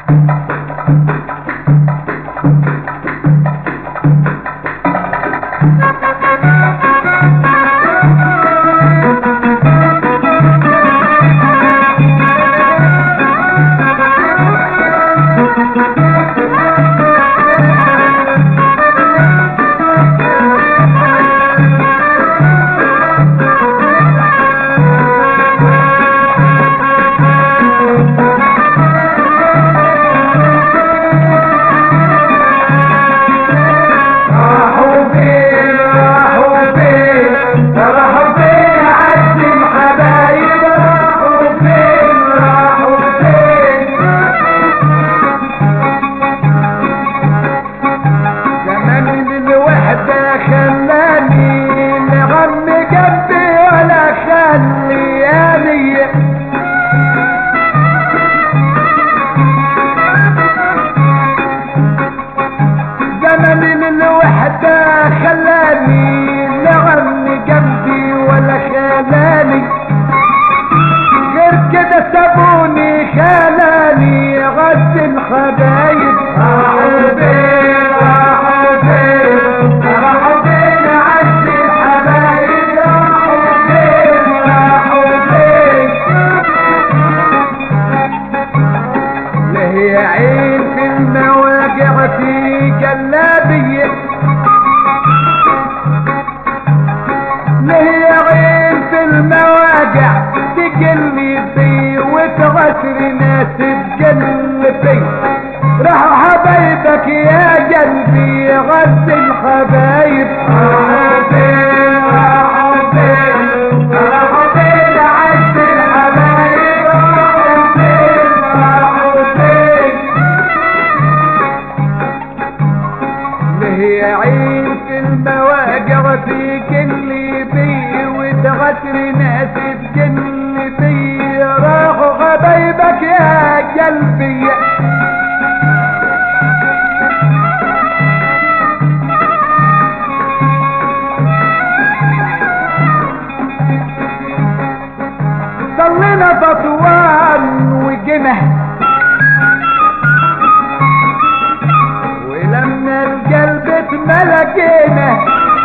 راحوا فين راحوا فين راحوا فين عز الحبايب راحوا فين راحوا فين زمان الوحدة خلاني لغم جنبي ولا خلياني زمن الوحدة خلاني لغم جنبي ولا خلاني غير كده سابوني خلاني غد الحبايب راحوا فين راحوا فين راحوا فين عز الحبايب راحوا فين راحوا فين لهي عين في المواقع في جلابية لهي عين في المواقع تقلبي وتغسر ناس بقلبي راحوا حبايبك يا قلبي غد الحبايب راحوا فين راحوا فين راحوا فين عز الحبايب راحوا فين راحوا فين لهي عين في المواقع في قلبي وتغسر ناس بقلبي راحوا حبايبك يا قلبي صلينا بطوان وجنه ولما القلب اتملكينا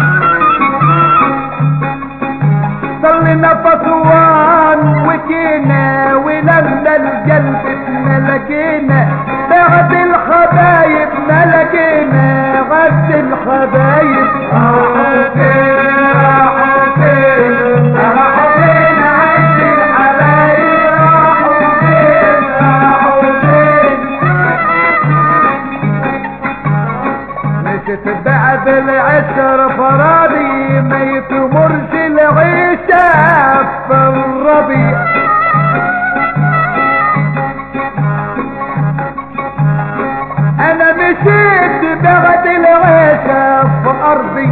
صلينا بطوان وجينا ولما القلب اتملكينا بعد الحبايب ملكينا غد الحبايب راحوا فين راحوا فين راحوا فين عز الحبايب راحوا فين راحوا فين مشت بعد العشر فرادي ما يتمرش العيشة في الربيع انا مشيت بعد العيشة في ارضي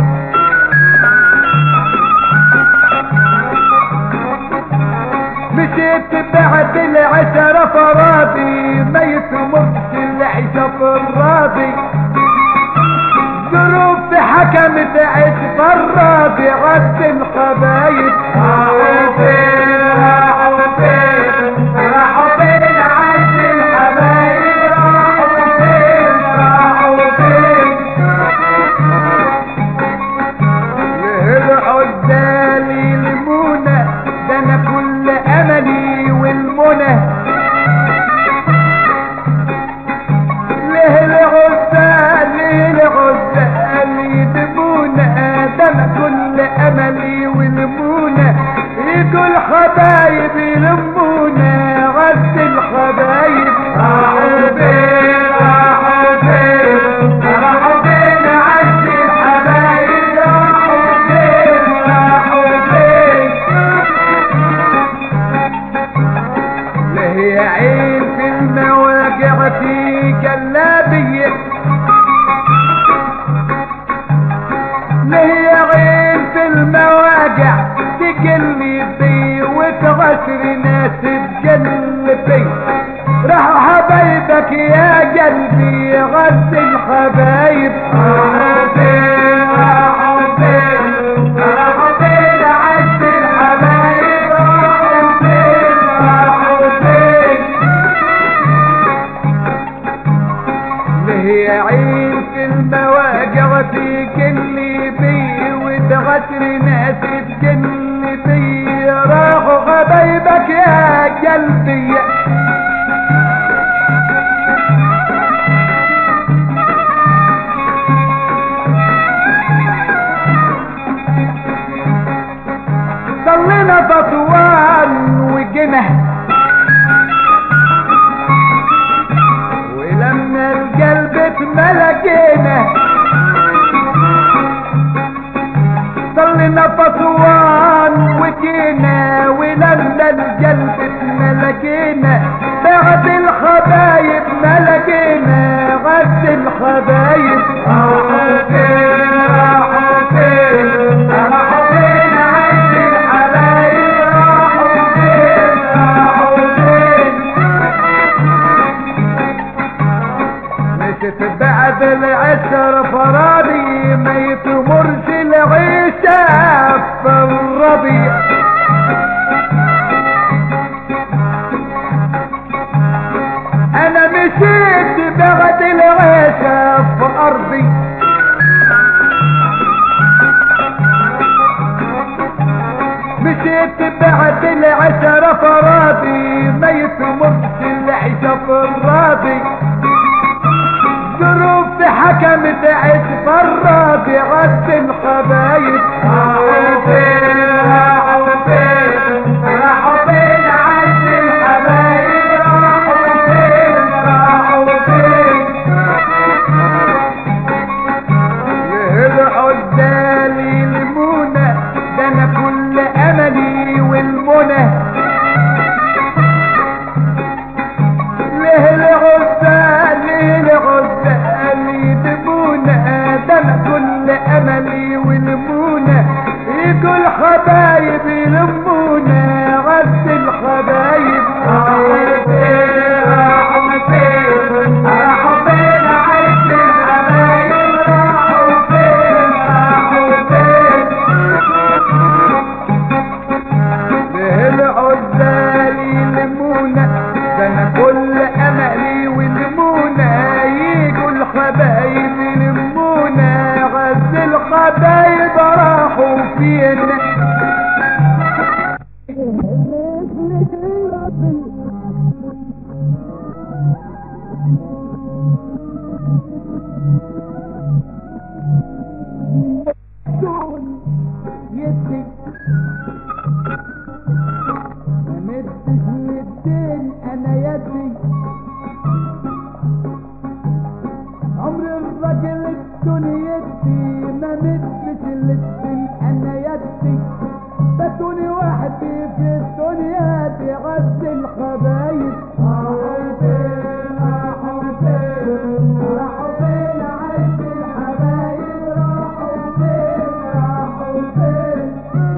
مشيت بعد العشرة فرادي ما يتمرش العيشة في الراضي ظروف حكمت عيش فرادي عد القبايل راحوا فين راحوا فين راحوا فين عد الحبايب راحوا فين راحوا فين العزالي المنى ده انا كل املي والمنى ليه العزال ليه العزال يدمونا ده انا كل املي والمنى يقول حبايب يلمونا غد الحبايب راحوا فين راحوا فين راحوا فين عز الحبايب راحوا فين راحوا فين لهي عين في المواقع في جلابية لهي عين في المواقع تقلبي وتغسر ناس بقلبي راحوا حبايبك يا قلبي غد الحبايب راحوا فين راحوا فين راحوا فين عز الحبايب راحوا فين راحوا فين يا عين في المواجع تجلي بي وتغتر ناس تجلي بي راحوا حبايبك يا قلبي ضلنا بطوان وجنه ولما القلب اتملكينا ضلنا بطوان وجينا ولما القلب اتملكينا بعد الحبايب ملكينا غد الحبايب راحوا فين راحوا فين راحوا فين عند الحبايب راحوا فين راحوا فين مشت بعد العشر فرادي ما يتمرش العيشة في الربيع انا مشيت بعد العيشة في ارضي مشيت بعد العشرة فرادي ما يتمرش العيشة في الراضي ظروف حكمت عيش فرادي عد الحبايب راحوا فين راحوا فين راحوا فين عد الحبايب راحوا فين راحوا فين يهرعوا الدالي المونة ده انا كل املي والمنى ليه العزال ليه العزال يدمونا ده انا كل املي والمونة يقول حبايب يلمونا غد الحبايب راحوا فين راحوا فين راحوا فين عد الحبايب راحوا فين راحوا فين ليه العزال يلمونا ده انا كل املي والمونا يجوا الحبايب يلمونا غز الحبايب راحوا فينا يدي ما مدش يدين انا يدي عمر الراجل دنيتي ما مدش الدين انا يدي باتوني وحدي في الدنيا دي غز الحبايب راحوا فين راحوا فين راحوا فين عز الحبايب راحوا فين راحوا فين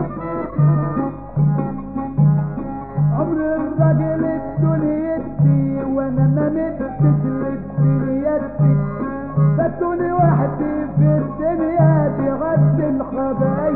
عمر الراجل دنيتي وانا ما مدتش لدنيتي فاتوني وحدي في الدنيا دي غد الخبايب